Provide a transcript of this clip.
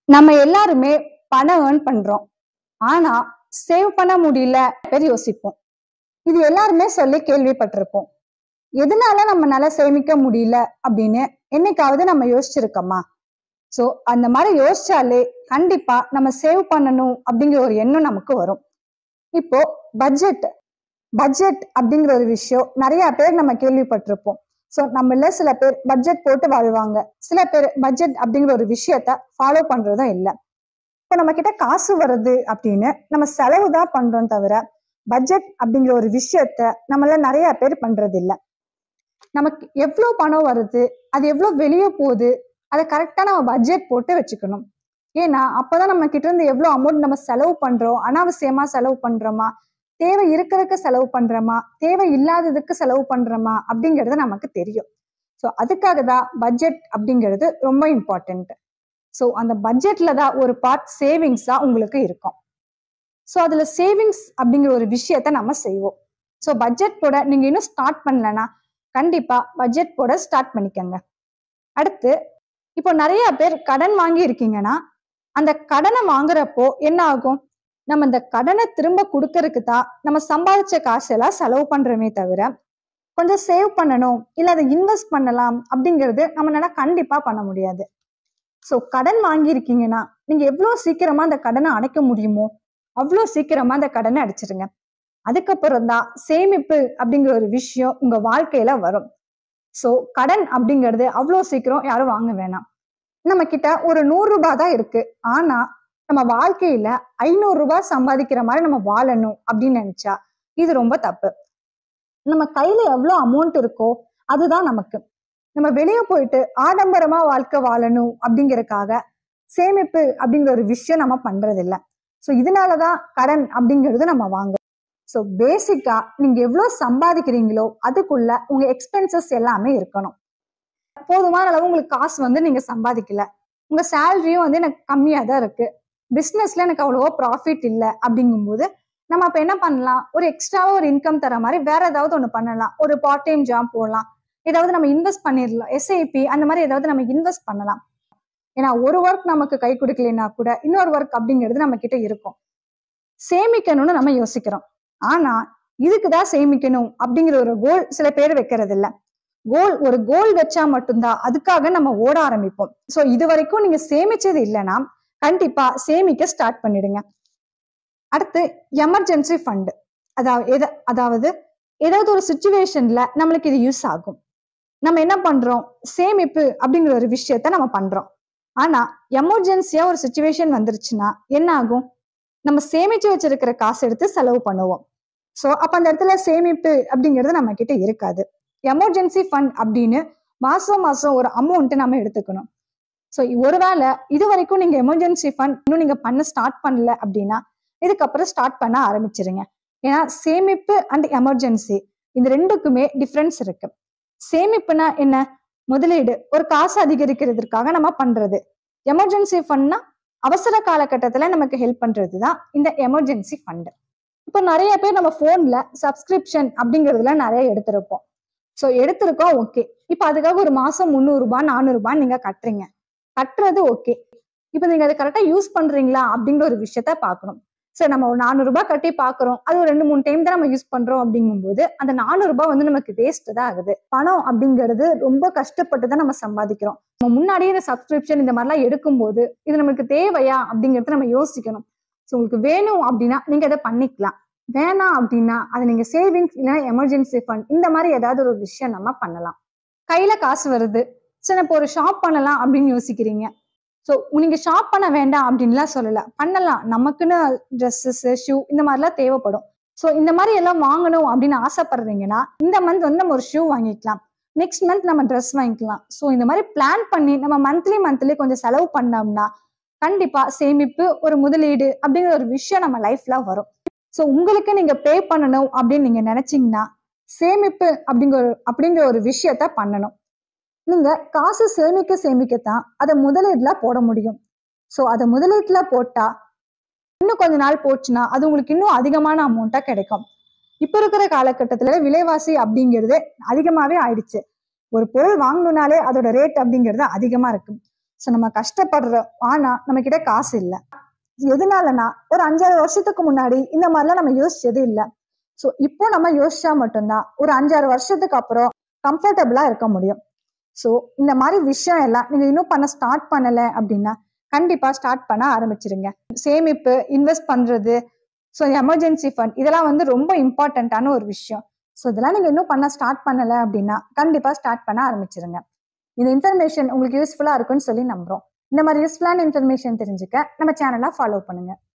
நம்ம எல்லாருமே பணம் ஏர்ன் பண்றோம் ஆனா சேவ் பண்ண முடியல பேர் யோசிப்போம் இது எல்லாருமே சொல்லி கேள்விப்பட்டிருப்போம் எதனால நம்மளால சேமிக்க முடியல அப்படின்னு என்னைக்காவது நம்ம யோசிச்சிருக்கோமா சோ அந்த மாதிரி யோசிச்சாலே கண்டிப்பா நம்ம சேவ் பண்ணணும் அப்படிங்கிற ஒரு எண்ணம் நமக்கு வரும் இப்போ பட்ஜெட் பட்ஜெட் அப்படிங்கிற ஒரு விஷயம் நிறைய பேர் நம்ம கேள்விப்பட்டிருப்போம் சோ நம்மள சில பேர் பட்ஜெட் போட்டு வாழ்வாங்க சில பேர் பட்ஜெட் அப்படிங்கிற ஒரு விஷயத்த ஃபாலோ பண்றதும் இல்லை இப்போ நம்ம கிட்ட காசு வருது அப்படின்னு நம்ம செலவு தான் பண்றோம் தவிர பட்ஜெட் அப்படிங்கிற ஒரு விஷயத்த நம்மள நிறைய பேர் பண்றது இல்ல நமக்கு எவ்வளவு பணம் வருது அது எவ்வளவு வெளியே போகுது அதை கரெக்டா நம்ம பட்ஜெட் போட்டு வச்சுக்கணும் ஏன்னா அப்பதான் நம்ம கிட்ட இருந்து எவ்வளவு அமௌண்ட் நம்ம செலவு பண்றோம் அனாவசியமா செலவு பண்றோமா தேவை இருக்கிறதுக்கு செலவு பண்றோமா தேவை இல்லாததுக்கு செலவு பண்றோமா அப்படிங்கிறது நமக்கு தெரியும் ஸோ அதுக்காக தான் பட்ஜெட் அப்படிங்கிறது ரொம்ப இம்பார்ட்டன்ட் ஸோ அந்த பட்ஜெட்ல தான் ஒரு பார்ட் சேவிங்ஸா உங்களுக்கு இருக்கும் ஸோ அதுல சேவிங்ஸ் அப்படிங்கிற ஒரு விஷயத்த நம்ம செய்வோம் ஸோ பட்ஜெட் போட நீங்க இன்னும் ஸ்டார்ட் பண்ணலன்னா கண்டிப்பா பட்ஜெட் போட ஸ்டார்ட் பண்ணிக்கங்க அடுத்து இப்போ நிறைய பேர் கடன் வாங்கி இருக்கீங்கன்னா அந்த கடனை வாங்குறப்போ என்ன ஆகும் நம்ம இந்த கடனை திரும்ப கொடுக்கறதுக்கு தான் நம்ம சம்பாதிச்ச காசெல்லாம் செலவு பண்றோமே தவிர கொஞ்சம் சேவ் பண்ணணும் இல்ல அதை இன்வெஸ்ட் பண்ணலாம் அப்படிங்கிறது நம்மளால கண்டிப்பா பண்ண முடியாது ஸோ கடன் வாங்கியிருக்கீங்கன்னா நீங்க எவ்வளவு சீக்கிரமா அந்த கடனை அடைக்க முடியுமோ அவ்வளோ சீக்கிரமா அந்த கடனை அடிச்சிருங்க அதுக்கப்புறம் தான் சேமிப்பு அப்படிங்கிற ஒரு விஷயம் உங்க வாழ்க்கையில வரும் ஸோ கடன் அப்படிங்கிறது அவ்வளோ சீக்கிரம் யாரும் வாங்க வேணாம் நம்ம கிட்ட ஒரு நூறு ரூபாய் தான் இருக்கு ஆனா நம்ம வாழ்க்கையில ஐநூறு ரூபாய் சம்பாதிக்கிற மாதிரி நம்ம வாழணும் அப்படின்னு நினைச்சா இது ரொம்ப தப்பு நம்ம கையில எவ்வளோ அமௌண்ட் இருக்கோ அதுதான் நமக்கு நம்ம வெளியே போயிட்டு ஆடம்பரமா வாழ்க்கை வாழணும் அப்படிங்கறதுக்காக சேமிப்பு அப்படிங்கிற ஒரு விஷயம் நம்ம பண்றது இல்ல ஸோ இதனாலதான் கடன் அப்படிங்கிறது நம்ம வாங்குறோம் ஸோ பேசிக்கா நீங்க எவ்வளவு சம்பாதிக்கிறீங்களோ அதுக்குள்ள உங்க எக்ஸ்பென்சஸ் எல்லாமே இருக்கணும் போதுமான அளவு உங்களுக்கு காசு வந்து நீங்க சம்பாதிக்கல உங்க சேலரியும் வந்து எனக்கு கம்மியா தான் இருக்கு பிசினஸ்ல எனக்கு அவ்வளவோ ப்ராஃபிட் இல்லை அப்படிங்கும்போது நம்ம அப்ப என்ன பண்ணலாம் ஒரு எக்ஸ்ட்ராவா ஒரு இன்கம் தர மாதிரி வேற ஏதாவது ஒன்று பண்ணலாம் ஒரு பார்ட் டைம் ஜாப் போடலாம் ஏதாவது நம்ம இன்வெஸ்ட் பண்ணிடலாம் எஸ்ஐபி அந்த மாதிரி ஏதாவது நம்ம இன்வெஸ்ட் பண்ணலாம் ஏன்னா ஒரு ஒர்க் நமக்கு கை கொடுக்கலைன்னா கூட இன்னொரு ஒர்க் அப்படிங்கிறது நம்ம கிட்ட இருக்கும் சேமிக்கணும்னு நம்ம யோசிக்கிறோம் ஆனா இதுக்குதான் சேமிக்கணும் அப்படிங்கிற ஒரு கோல் சில பேர் வைக்கிறது இல்ல கோல் ஒரு கோல் வச்சா மட்டும்தான் அதுக்காக நம்ம ஓட ஆரம்பிப்போம் சோ இது வரைக்கும் நீங்க சேமிச்சது இல்லைன்னா கண்டிப்பா சேமிக்க ஸ்டார்ட் பண்ணிடுங்க அடுத்து எமர்ஜென்சி ஃபண்ட் அதாவது எத- அதாவது ஏதாவது ஒரு சுச்சுவேஷன்ல நம்மளுக்கு இது யூஸ் ஆகும் நம்ம என்ன பண்றோம் சேமிப்பு அப்படிங்கிற ஒரு விஷயத்த நம்ம பண்றோம் ஆனா எமர்ஜென்சியா ஒரு சுச்சுவேஷன் வந்துருச்சுன்னா என்ன ஆகும் நம்ம சேமிச்சு வச்சிருக்கிற காசு எடுத்து செலவு பண்ணுவோம் சோ அப்ப அந்த இடத்துல சேமிப்பு அப்படிங்கிறது நம்ம கிட்ட இருக்காது எமர்ஜென்சி ஃபண்ட் அப்படின்னு மாசம் மாசம் ஒரு அமௌண்ட் நம்ம எடுத்துக்கணும் ஸோ ஒருவேளை இது வரைக்கும் நீங்க எமர்ஜென்சி ஃபண்ட் இன்னும் நீங்க பண்ண ஸ்டார்ட் பண்ணல அப்படின்னா இதுக்கப்புறம் ஸ்டார்ட் பண்ண ஆரம்பிச்சிருங்க ஏன்னா சேமிப்பு அண்ட் எமர்ஜென்சி இந்த ரெண்டுக்குமே டிஃப்ரென்ஸ் இருக்கு சேமிப்புனா என்ன முதலீடு ஒரு காசு அதிகரிக்கிறதுக்காக நம்ம பண்றது எமர்ஜென்சி ஃபண்ட்னா அவசர காலகட்டத்துல நமக்கு ஹெல்ப் பண்றது தான் இந்த எமர்ஜென்சி ஃபண்ட் இப்போ நிறைய பேர் நம்ம போன்ல சப்ஸ்கிரிப்ஷன் அப்படிங்கிறதுல நிறைய எடுத்திருப்போம் ஸோ எடுத்திருக்கோம் ஓகே இப்போ அதுக்காக ஒரு மாசம் முந்நூறு ரூபாய் நானூறு ரூபாய் நீங்க கட்டுறீங்க கட்டுறது ஓகே இப்போ நீங்க அதை கரெக்டா யூஸ் பண்றீங்களா அப்படிங்கிற ஒரு விஷயத்த பார்க்கணும் சரி நம்ம ஒரு நானூறு ரூபாய் கட்டி பாக்குறோம் அது ஒரு ரெண்டு மூணு டைம் தான் நம்ம யூஸ் பண்றோம் அப்படிங்கும்போது அந்த நானூறு ரூபாய் வந்து நமக்கு வேஸ்ட் தான் ஆகுது பணம் அப்படிங்கிறது ரொம்ப கஷ்டப்பட்டு தான் நம்ம சம்பாதிக்கிறோம் நம்ம முன்னாடியே இந்த சப்ஸ்கிரிப்ஷன் இந்த மாதிரிலாம் எடுக்கும்போது இது நமக்கு தேவையா அப்படிங்கறத நம்ம யோசிக்கணும் ஸோ உங்களுக்கு வேணும் அப்படின்னா நீங்க அதை பண்ணிக்கலாம் வேணாம் அப்படின்னா அதை நீங்க சேவிங்ஸ் இல்லைன்னா எமர்ஜென்சி ஃபண்ட் இந்த மாதிரி ஏதாவது ஒரு விஷயம் நம்ம பண்ணலாம் கையில காசு வருது சரி இப்போ ஒரு ஷாப் பண்ணலாம் அப்படின்னு யோசிக்கிறீங்க ஸோ நீங்க ஷாப் பண்ண வேண்டாம் அப்படின்லாம் சொல்லல பண்ணலாம் நமக்குன்னு ட்ரெஸ்ஸஸ் ஷூ இந்த மாதிரிலாம் தேவைப்படும் ஸோ இந்த மாதிரி எல்லாம் வாங்கணும் அப்படின்னு ஆசைப்படுறீங்கன்னா இந்த மந்த் வந்து நம்ம ஒரு ஷூ வாங்கிக்கலாம் நெக்ஸ்ட் மந்த் நம்ம ட்ரெஸ் வாங்கிக்கலாம் ஸோ இந்த மாதிரி பிளான் பண்ணி நம்ம மந்த்லி மந்த்லி கொஞ்சம் செலவு பண்ணோம்னா கண்டிப்பா சேமிப்பு ஒரு முதலீடு அப்படிங்கிற ஒரு விஷயம் நம்ம லைஃப்ல வரும் ஸோ உங்களுக்கு நீங்க பே பண்ணணும் அப்படின்னு நீங்க நினைச்சீங்கன்னா சேமிப்பு அப்படிங்கிற ஒரு அப்படிங்கிற ஒரு விஷயத்த பண்ணணும் நீங்க காசு சேமிக்க சேமிக்கத்தான் அதை முதலீடுல போட முடியும் ஸோ அதை முதலீட்டுல போட்டா இன்னும் கொஞ்ச நாள் போச்சுன்னா அது உங்களுக்கு இன்னும் அதிகமான அமௌண்ட்டா கிடைக்கும் இப்ப இருக்கிற காலகட்டத்துல விலைவாசி அப்படிங்கிறது அதிகமாவே ஆயிடுச்சு ஒரு பொருள் வாங்கணும்னாலே அதோட ரேட் அப்படிங்கிறது அதிகமா இருக்கு ஸோ நம்ம கஷ்டப்படுறோம் ஆனா நம்ம கிட்ட காசு இல்லை எதனாலனா ஒரு அஞ்சாறு வருஷத்துக்கு முன்னாடி இந்த மாதிரிலாம் நம்ம யோசிச்சது இல்லை ஸோ இப்போ நம்ம யோசிச்சா மட்டும்தான் ஒரு அஞ்சாறு வருஷத்துக்கு அப்புறம் கம்ஃபர்டபுளா இருக்க முடியும் ஸோ இந்த மாதிரி விஷயம் எல்லாம் நீங்க இன்னும் பண்ண ஸ்டார்ட் பண்ணல அப்படின்னா கண்டிப்பா ஸ்டார்ட் பண்ண ஆரம்பிச்சிருங்க சேமிப்பு இன்வெஸ்ட் பண்றது ஸோ எமர்ஜென்சி ஃபண்ட் இதெல்லாம் வந்து ரொம்ப இம்பார்ட்டண்ட்டான ஒரு விஷயம் ஸோ இதெல்லாம் நீங்க இன்னும் பண்ண ஸ்டார்ட் பண்ணல அப்படின்னா கண்டிப்பா ஸ்டார்ட் பண்ண ஆரம்பிச்சிருங்க இந்த இன்ஃபர்மேஷன் உங்களுக்கு யூஸ்ஃபுல்லா இருக்கும்னு சொல்லி நம்புறோம் இந்த மாதிரி யூஸ்ஃபுல்லான இன்ஃபர்மேஷன் தெரிஞ்சுக்க நம்ம சேனலை ஃபாலோ பண்ணுங்க